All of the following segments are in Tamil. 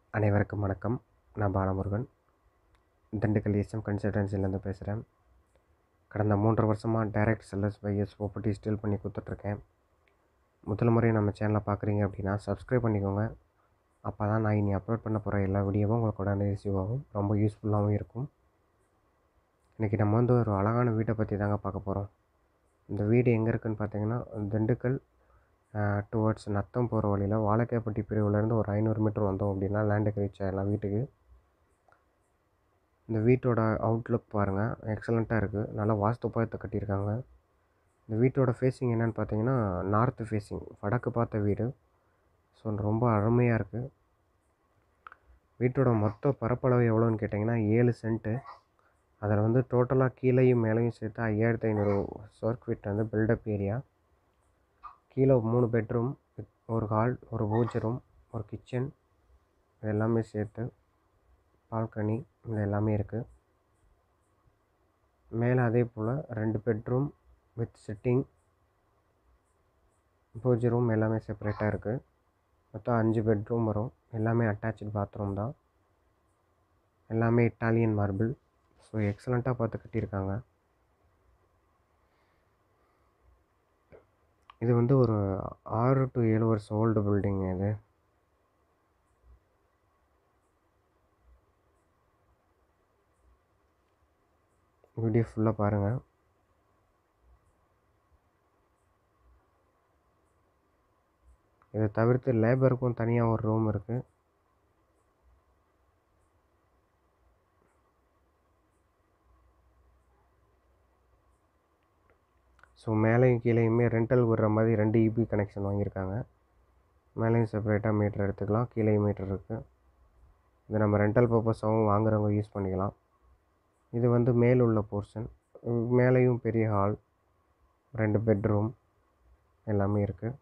அனைவருக்கும் வணக்கம் நான் பாலமுருகன் திண்டுக்கல் எஸ்எம் கன்சல்டன்சிலேருந்து பேசுகிறேன் கடந்த மூன்று வருஷமாக direct sellers buyers property deal பண்ணி கொடுத்துட்ருக்கேன் முதல் முறை நம்ம சேனலை பார்க்குறீங்க அப்படின்னா சப்ஸ்கிரைப் பண்ணிக்கோங்க அப்போ தான் நான் இனி அப்லோட் பண்ண போகிற எல்லா வீடியோவும் உங்களுக்கு உடனே ரிசீவ் ஆகும் ரொம்ப யூஸ்ஃபுல்லாகவும் இருக்கும் இன்றைக்கி நம்ம வந்து ஒரு அழகான வீட்டை பற்றி தாங்க பார்க்க போகிறோம் இந்த வீடு எங்கே இருக்குதுன்னு பார்த்தீங்கன்னா திண்டுக்கல் டுவர்ட்ஸ் நத்தம் போகிற வழியில் வாழைக்காப்பட்டி பிரிவுலேருந்து ஒரு ஐநூறு மீட்டர் வந்தோம் அப்படின்னா லேண்டுக்கு ரீச் ஆகிடலாம் வீட்டுக்கு இந்த வீட்டோட அவுட்லுக் பாருங்கள் எக்ஸலண்ட்டாக இருக்குது நல்லா வாஸ்து பார்த்து கட்டியிருக்காங்க இந்த வீட்டோட ஃபேஸிங் என்னென்னு பார்த்தீங்கன்னா நார்த்து ஃபேஸிங் வடக்கு பார்த்த வீடு ஸோ ரொம்ப அருமையாக இருக்குது வீட்டோட மொத்த பரப்பளவு எவ்வளோன்னு கேட்டிங்கன்னா ஏழு சென்ட்டு அதில் வந்து டோட்டலாக கீழேயும் மேலேயும் சேர்த்து ஐயாயிரத்தி ஐநூறு ஸ்கொயர் ஃபீட் வந்து பில்டப் ஏரியா கீழே மூணு பெட்ரூம் ஒரு ஹால் ஒரு பூஜை ரூம் ஒரு கிச்சன் இது எல்லாமே சேர்த்து பால்கனி இது எல்லாமே இருக்குது மேலே அதே போல் ரெண்டு பெட்ரூம் வித் சிட்டிங் பூஜை ரூம் எல்லாமே செப்பரேட்டாக இருக்குது மொத்தம் அஞ்சு பெட்ரூம் வரும் எல்லாமே அட்டாச்சு பாத்ரூம் தான் எல்லாமே இட்டாலியன் மார்பிள் ஸோ எக்ஸலண்ட்டாக பார்த்து கட்டியிருக்காங்க இது வந்து ஒரு ஆறு டு ஏழு வருஷம் ஓல்டு பில்டிங் இது வீடியோ ஃபுல்லாக பாருங்கள் இதை தவிர்த்து லேபருக்கும் தனியாக ஒரு ரூம் இருக்குது ஸோ மேலேயும் கீழேயுமே ரெண்டல் விடுற மாதிரி ரெண்டு இபி கனெக்ஷன் வாங்கியிருக்காங்க மேலேயும் செப்பரேட்டாக மீட்டர் எடுத்துக்கலாம் கீழேயும் மீட்டர் இருக்குது இது நம்ம ரெண்டல் பர்பஸாகவும் வாங்குறவங்க யூஸ் பண்ணிக்கலாம் இது வந்து மேல் உள்ள போர்ஷன் மேலேயும் பெரிய ஹால் ரெண்டு பெட்ரூம் எல்லாமே இருக்குது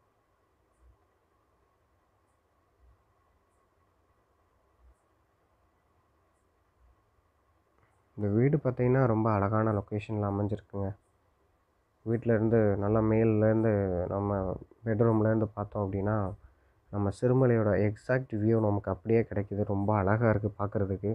இந்த வீடு பார்த்திங்கன்னா ரொம்ப அழகான லொக்கேஷனில் அமைஞ்சிருக்குங்க வீட்டிலேருந்து நல்லா மேல்லேருந்து நம்ம பெட்ரூம்லேருந்து பார்த்தோம் அப்படின்னா நம்ம சிறுமலையோட எக்ஸாக்ட் வியூ நமக்கு அப்படியே கிடைக்கிது ரொம்ப அழகாக இருக்குது பார்க்குறதுக்கு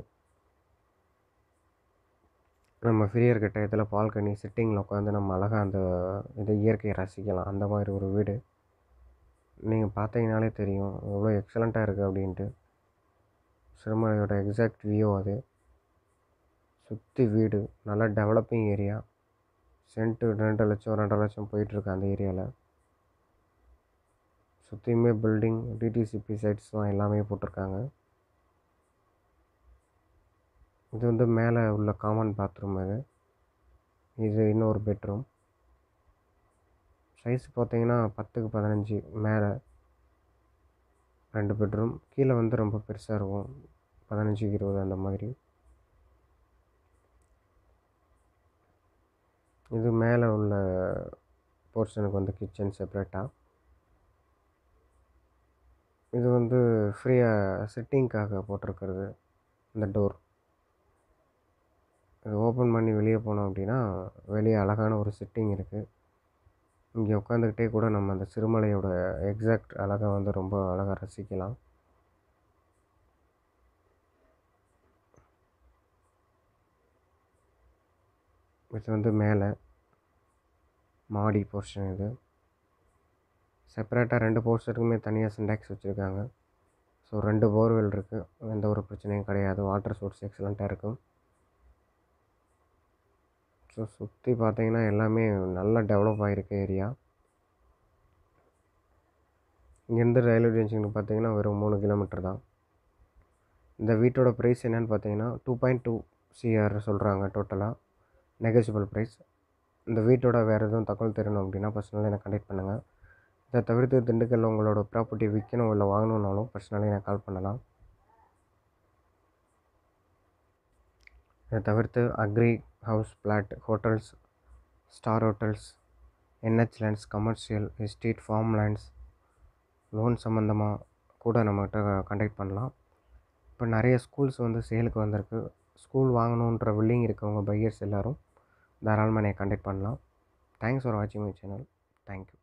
நம்ம ஃப்ரீயாக இருக்க டயத்தில் பால்கனி சிட்டிங்கில் உட்காந்து நம்ம அழகாக அந்த இதை இயற்கையை ரசிக்கலாம் அந்த மாதிரி ஒரு வீடு நீங்கள் பார்த்தீங்கனாலே தெரியும் எவ்வளோ எக்ஸலண்ட்டாக இருக்குது அப்படின்ட்டு சிறுமலையோட எக்ஸாக்ட் வியூ அது சுற்றி வீடு நல்லா டெவலப்பிங் ஏரியா சென்ட்டு ரெண்டு லட்சம் ரெண்டரை லட்சம் போயிட்டுருக்கு அந்த ஏரியாவில் சுற்றியுமே பில்டிங் டிடிசிபி சைட்ஸ் தான் எல்லாமே போட்டிருக்காங்க இது வந்து மேலே உள்ள காமன் பாத்ரூம் இது இது இன்னொரு பெட்ரூம் சைஸ் பார்த்தீங்கன்னா பத்துக்கு பதினஞ்சு மேலே ரெண்டு பெட்ரூம் கீழே வந்து ரொம்ப பெருசாக இருக்கும் பதினஞ்சுக்கு இருபது அந்த மாதிரி இது மேலே உள்ள போர்ஷனுக்கு வந்து கிச்சன் செப்ரேட்டாக இது வந்து ஃப்ரீயாக சிட்டிங்க்காக போட்டிருக்கிறது இந்த டோர் இது ஓப்பன் பண்ணி வெளியே போனோம் அப்படின்னா வெளியே அழகான ஒரு சிட்டிங் இருக்குது இங்கே உட்காந்துக்கிட்டே கூட நம்ம அந்த சிறுமலையோட எக்ஸாக்ட் அழகை வந்து ரொம்ப அழகாக ரசிக்கலாம் இது வந்து மேலே மாடி போர்ஷன் இது செப்பரேட்டாக ரெண்டு போர்ஷனுக்குமே தனியாக சிண்டாக்ஸ் வச்சுருக்காங்க ஸோ ரெண்டு போர்வெல் இருக்குது எந்த ஒரு பிரச்சனையும் கிடையாது வாட்டர் சோர்ஸ் எக்ஸலண்ட்டாக இருக்கும் ஸோ சுற்றி பார்த்தீங்கன்னா எல்லாமே நல்லா டெவலப் ஆகிருக்கு ஏரியா இங்கேருந்து ரயில்வே ஸ்டேஷனுக்கு பார்த்தீங்கன்னா வெறும் மூணு கிலோமீட்டர் தான் இந்த வீட்டோட ப்ரைஸ் என்னென்னு பார்த்தீங்கன்னா டூ பாயிண்ட் டூ சிஆர் சொல்கிறாங்க டோட்டலாக நெகோசியபிள் ப்ரைஸ் இந்த வீட்டோட வேறு எதுவும் தகவல் தெரியணும் அப்படின்னா பர்சனலாக எனக்கு கண்டெக்ட் பண்ணுங்கள் இதை தவிர்த்து திண்டுக்கல்ல உங்களோட ப்ராப்பர்ட்டி விற்கணும் இல்லை வாங்கணுன்னாலும் பர்சனலாக எனக்கு கால் பண்ணலாம் இதை தவிர்த்து agri house plot hotels star hotels NH lands commercial estate farm lands loan சம்மந்தமாக கூட நம்மகிட்ட கான்டாக்ட் பண்ணலாம் இப்போ நிறைய ஸ்கூல்ஸ் வந்து சேலுக்கு வந்திருக்கு ஸ்கூல் வாங்கணுன்ற வில்லிங் இருக்கவங்க பையர்ஸ் எல்லோரும் தாராளமாக என்னை கான்டாக்ட் பண்ணலாம் தேங்க்ஸ் ஃபார் வாட்சிங் மை சேனல் தேங்க்யூ